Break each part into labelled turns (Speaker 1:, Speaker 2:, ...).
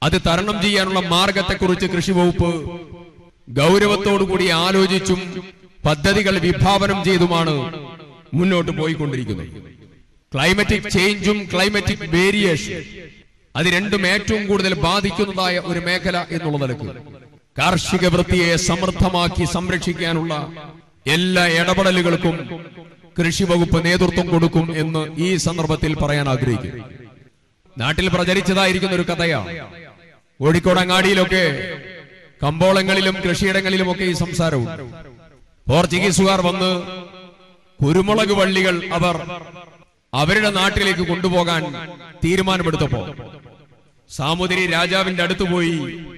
Speaker 1: അത് തരണം ചെയ്യാനുള്ള മാർഗത്തെക്കുറിച്ച് കൃഷി വകുപ്പ് ഗൗരവത്തോടുകൂടി ആലോചിച്ചും പദ്ധതികൾ വിഭാവനം ചെയ്തുമാണ് മുന്നോട്ട് പോയിക്കൊണ്ടിരിക്കുന്നത് ക്ലൈമറ്റിക് ചേഞ്ചും ക്ലൈമറ്റിക് വേരിയേഷൻ അത് രണ്ടും ഏറ്റവും കൂടുതൽ ബാധിക്കുന്നതായ ഒരു മേഖല എന്നുള്ള നിലക്ക് കാർഷിക വൃത്തിയെ സമൃദ്ധമാക്കി സംരക്ഷിക്കാനുള്ള എല്ലാ ഇടപെടലുകൾക്കും കൃഷി വകുപ്പ് നേതൃത്വം കൊടുക്കും എന്ന് ഈ സന്ദർഭത്തിൽ പറയാൻ ആഗ്രഹിക്കുന്നു നാട്ടിൽ പ്രചരിച്ചതായിരിക്കുന്ന ഒരു കഥയാണ് കോഴിക്കോട് അങ്ങാടിയിലൊക്കെ കമ്പോളങ്ങളിലും കൃഷിയിടങ്ങളിലുമൊക്കെ ഈ സംസാരവും പോർച്ചുഗീസുകാർ വന്ന് കുരുമുളക് വള്ളികൾ അവർ അവരുടെ നാട്ടിലേക്ക് കൊണ്ടുപോകാൻ തീരുമാനമെടുത്തപ്പോ സാമുദ്രി രാജാവിന്റെ അടുത്ത് പോയി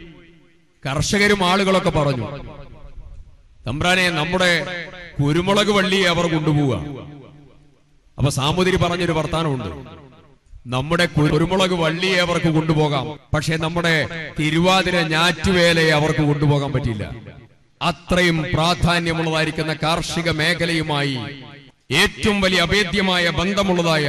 Speaker 1: കർഷകരും ആളുകളൊക്കെ പറഞ്ഞു തമ്പ്രാനെ നമ്മുടെ കുരുമുളക് വള്ളിയെ അവർ കൊണ്ടുപോവുക അപ്പൊ സാമുദ്രി പറഞ്ഞൊരു വർത്താനമുണ്ട് നമ്മുടെ കുരുമുളക് വള്ളിയെ അവർക്ക് കൊണ്ടുപോകാം പക്ഷെ നമ്മുടെ തിരുവാതിര ഞാറ്റുവേലയെ അവർക്ക് കൊണ്ടുപോകാൻ പറ്റില്ല അത്രയും പ്രാധാന്യമുള്ളതായിരിക്കുന്ന കാർഷിക മേഖലയുമായി ഏറ്റവും വലിയ അഭേദ്യമായ ബന്ധമുള്ളതായ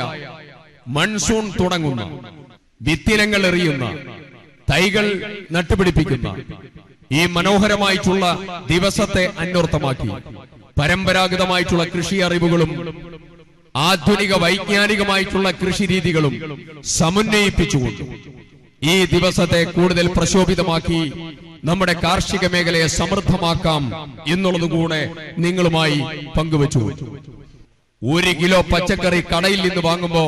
Speaker 1: മൺസൂൺ തുടങ്ങുന്ന വിത്തിനങ്ങൾ എറിയുന്ന തൈകൾ നട്ടുപിടിപ്പിക്കുന്ന ഈ മനോഹരമായിട്ടുള്ള ദിവസത്തെ അന്വർത്ഥമാക്കി പരമ്പരാഗതമായിട്ടുള്ള കൃഷി അറിവുകളും ആധുനിക വൈജ്ഞാനികമായിട്ടുള്ള കൃഷി രീതികളും സമന്വയിപ്പിച്ചുകൊണ്ട് ഈ ദിവസത്തെ കൂടുതൽ പ്രശോഭിതമാക്കി നമ്മുടെ കാർഷിക മേഖലയെ സമൃദ്ധമാക്കാം എന്നുള്ളത് കൂടെ നിങ്ങളുമായി പങ്കുവച്ചു ഒരു കിലോ പച്ചക്കറി കടയിൽ നിന്ന് വാങ്ങുമ്പോ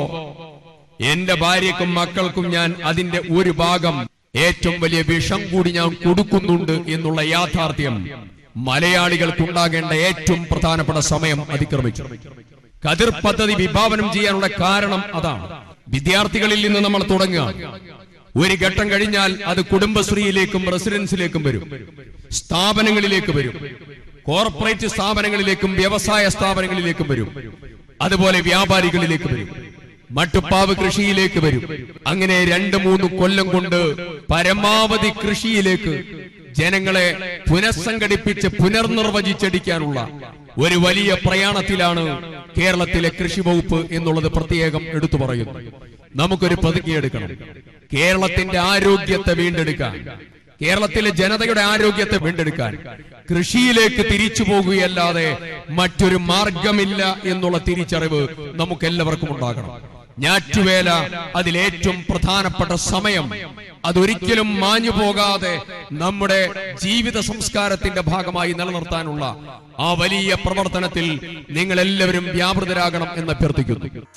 Speaker 1: എന്റെ ഭാര്യക്കും മക്കൾക്കും ഞാൻ അതിന്റെ ഒരു ഭാഗം ഏറ്റവും വലിയ വിഷം കൂടി ഞാൻ കൊടുക്കുന്നുണ്ട് എന്നുള്ള യാഥാർത്ഥ്യം മലയാളികൾക്കുണ്ടാകേണ്ട ഏറ്റവും പ്രധാനപ്പെട്ട സമയം അതിക്രമിച്ചു കതിർ പദ്ധതി വിഭാവനം ചെയ്യാനുള്ള കാരണം അതാണ് വിദ്യാർത്ഥികളിൽ നിന്ന് നമ്മൾ തുടങ്ങുക ഒരു ഘട്ടം കഴിഞ്ഞാൽ അത് കുടുംബശ്രീയിലേക്കും റെസിഡൻസിലേക്കും വരും സ്ഥാപനങ്ങളിലേക്ക് വരും കോർപ്പറേറ്റ് സ്ഥാപനങ്ങളിലേക്കും വ്യവസായ സ്ഥാപനങ്ങളിലേക്കും വരും അതുപോലെ വ്യാപാരികളിലേക്ക് വരും മട്ടുപ്പാവ് കൃഷിയിലേക്ക് വരും അങ്ങനെ രണ്ട് മൂന്ന് കൊല്ലം കൊണ്ട് പരമാവധി കൃഷിയിലേക്ക് ജനങ്ങളെ പുനഃസംഘടിപ്പിച്ച് പുനർനിർവചിച്ചടിക്കാനുള്ള ഒരു വലിയ പ്രയാണത്തിലാണ് കേരളത്തിലെ കൃഷി വകുപ്പ് എന്നുള്ളത് പ്രത്യേകം എടുത്തു പറയുന്നു നമുക്കൊരു പ്രതിജ്ഞയെടുക്കണം കേരളത്തിന്റെ ആരോഗ്യത്തെ വീണ്ടെടുക്കാൻ കേരളത്തിലെ ജനതയുടെ ആരോഗ്യത്തെ വീണ്ടെടുക്കാൻ കൃഷിയിലേക്ക് തിരിച്ചു പോകുകയല്ലാതെ മറ്റൊരു മാർഗമില്ല എന്നുള്ള തിരിച്ചറിവ് നമുക്ക് എല്ലാവർക്കും ഉണ്ടാകണം ഞാറ്റുവേല അതിലേറ്റവും പ്രധാനപ്പെട്ട സമയം അതൊരിക്കലും മാഞ്ഞു പോകാതെ നമ്മുടെ ജീവിത സംസ്കാരത്തിന്റെ ഭാഗമായി നിലനിർത്താനുള്ള ആ വലിയ പ്രവർത്തനത്തിൽ നിങ്ങൾ എല്ലാവരും വ്യാപൃതരാകണം എന്ന് അഭ്യർത്ഥിക്കുന്നു